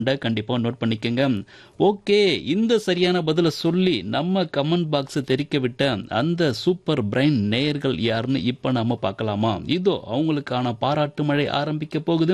கண்டிப்பா நோட் பண்ணிக்கங்க ஓகே இந்த சரியான பதில சொல்லி நம்ம கமெண்ட் பாக்ஸ் தெரிக்க விட்ட அந்த சூப்பர் பிரைன் நேயர்கள் யாருன்னு இப்ப நாம பார்க்கலாமா இதோ அவங்களுக்கான பாராட்டு மழை ஆரம்பிக்க போகுது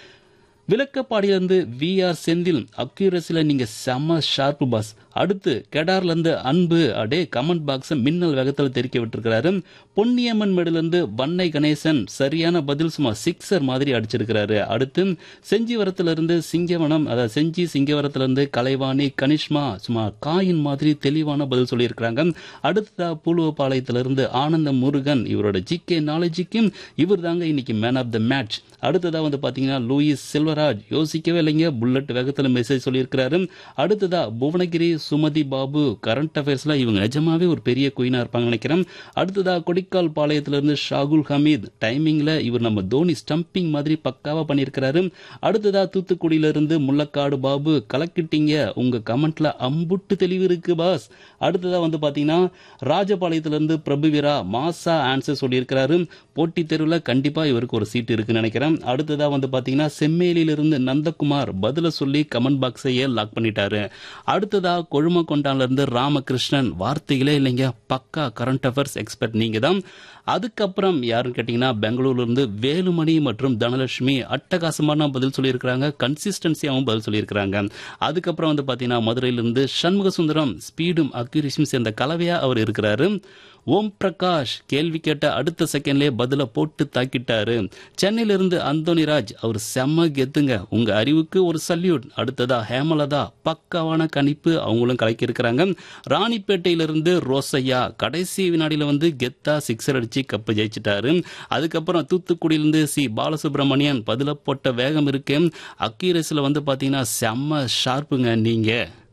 விளக்கப்பாடியிலிருந்து வி ஆர் செந்தில் அக்யூரஸில நீங்க செம்ம ஷார்ப்பு பாஸ் அடுத்து கெடார்ல இருந்து அன்பு அடே கமெண்ட் பாக்ஸ் மின்னல் வேகத்தில் தெரிக்க விட்டுருக்கிறாரு பொன்னியம்மன் மேடுலேருந்து வன்னை கணேசன் சரியான பதில் சும்மா சிக்ஸர் மாதிரி அடிச்சிருக்கிறாரு அடுத்து செஞ்சிவரத்துல இருந்து சிங்கவனம் அதாவது செஞ்சி சிங்கவரத்துல இருந்து கலைவாணி கனிஷ்மா சும்மா காயின் மாதிரி தெளிவான பதில் சொல்லியிருக்கிறாங்க அடுத்ததா பூலுவப்பாளையத்திலிருந்து ஆனந்த முருகன் இவரோட ஜிகே நாலேஜுக்கும் இவர் தாங்க இன்னைக்கு மேன் ஆஃப் த மேட்ச் அடுத்ததா வந்து பாத்தீங்கன்னா லூயிஸ் செல்வராஜ் யோசிக்கவே இல்லைங்க புல்லட் வேகத்துல மெசேஜ் சொல்லியிருக்கிறாரு அடுத்ததா புவனகிரி சுமதி பாபு கரண்ட் அஃபேர்ஸ்ல இவங்க நிஜமாவே ஒரு பெரிய குயினா இருப்பாங்க நினைக்கிறேன் அடுத்ததா கொடிக்கால் பாளையத்திலிருந்து ஷாகுல் ஹமீத் டைமிங்ல இவர் நம்ம தோனி ஸ்டம்பிங் மாதிரி பக்காவா பண்ணியிருக்கிறாரு அடுத்ததா தூத்துக்குடியிலிருந்து முள்ளக்காடு பாபு கலக்கிட்டீங்க உங்க கமெண்ட்ல அம்புட்டு தெளிவு இருக்கு பாஸ் அடுத்ததா வந்து பாத்தீங்கன்னா ராஜபாளையத்திலிருந்து பிரபுவீரா மாசா ஆன்சர் சொல்லியிருக்கிறாரு போட்டித் தேர்வுல கண்டிப்பா இவருக்கு ஒரு சீட் இருக்குன்னு நினைக்கிறேன் அடுத்ததா வந்து பாத்தீங்கன்னா செம்மேலியிலிருந்து நந்தகுமார் பதில சொல்லி கமெண்ட் பாக்ஸையே லாக் பண்ணிட்டாரு அடுத்ததா கொழுமக்கொண்டான்ல இருந்து ராமகிருஷ்ணன் வார்த்தைகளே இல்லைங்க பக்கா கரண்ட் அஃபேர்ஸ் எக்ஸ்பர்ட் நீங்க தான் அதுக்கப்புறம் யாருன்னு கேட்டீங்கன்னா பெங்களூர்ல இருந்து வேலுமணி மற்றும் தனலட்சுமி அட்டகாசமான பதில் சொல்லியிருக்கிறாங்க கன்சிஸ்டன்சியாவும் பதில் சொல்லியிருக்கிறாங்க அதுக்கப்புறம் வந்து பாத்தீங்கன்னா மதுரையிலிருந்து சண்முக சுந்தரம் ஸ்பீடும் அக்யூரிஷியும் சேர்ந்த கலவையா அவர் இருக்கிறாரு ஓம் பிரகாஷ் கேள்வி கேட்ட அடுத்த செகண்ட்லயே பதில போட்டு தாக்கிட்டாரு சென்னையிலிருந்து அந்தோனிராஜ் அவர் செம்ம கெத்துங்க உங்க அறிவுக்கு ஒரு சல்யூட் அடுத்ததா ஹேமலதா பக்காவான கணிப்பு அவங்களும் கலக்கி இருக்கிறாங்க ராணிப்பேட்டையிலிருந்து ரோசையா கடைசி வினாடியில வந்து கெத்தா சிக்ஸர் அடிச்சு கப்பு ஜெயிச்சிட்டாரு அதுக்கப்புறம் தூத்துக்குடியிலிருந்து சி பாலசுப்ரமணியன் பதில போட்ட வேகம் இருக்கு அக்கீரஸ்ல வந்து பாத்தீங்கன்னா செம்ம ஷார்ப்புங்க நீங்க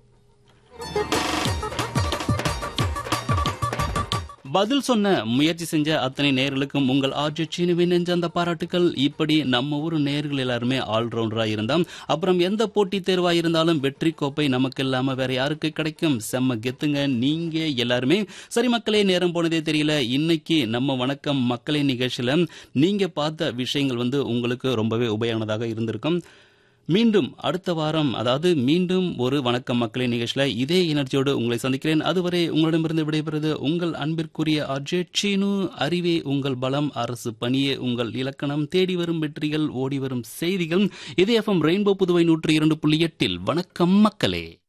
பதில் சொன்ன முயற்சி செஞ்ச அத்தனை நேர்களுக்கும் உங்கள் ஆர்ஜி சீனுவின் நெஞ்ச அந்த பாராட்டுகள் இப்படி நம்ம ஊர் நேர்கள் எல்லாருமே ஆல்ரவுண்டரா இருந்தாம் அப்புறம் எந்த போட்டி தேர்வா இருந்தாலும் வெற்றி கோப்பை நமக்கு இல்லாம வேற யாருக்கு கிடைக்கும் செம்ம கெத்துங்க நீங்க எல்லாருமே சரி மக்களே நேரம் போனதே தெரியல இன்னைக்கு நம்ம வணக்கம் மக்களே நிகழ்ச்சியில நீங்க பார்த்த விஷயங்கள் வந்து உங்களுக்கு ரொம்பவே உபயோகமானதாக இருந்திருக்கும் மீண்டும் அடுத்த வாரம் அதாவது மீண்டும் ஒரு வணக்கம் மக்களின் நிகழ்ச்சியில இதே எனர்ஜியோடு உங்களை சந்திக்கிறேன் அதுவரை உங்களிடமிருந்து விடைபெறுவது உங்கள் அன்பிற்குரிய அஜய் சீனு அறிவே உங்கள் பலம் அரசு பணியே உங்கள் இலக்கணம் தேடி வரும் வெற்றிகள் ஓடி வரும் செய்திகள் இதே எஃப்எம் ரெயின்போ புதுவை நூற்றி இரண்டு புள்ளி எட்டில் வணக்கம் மக்களே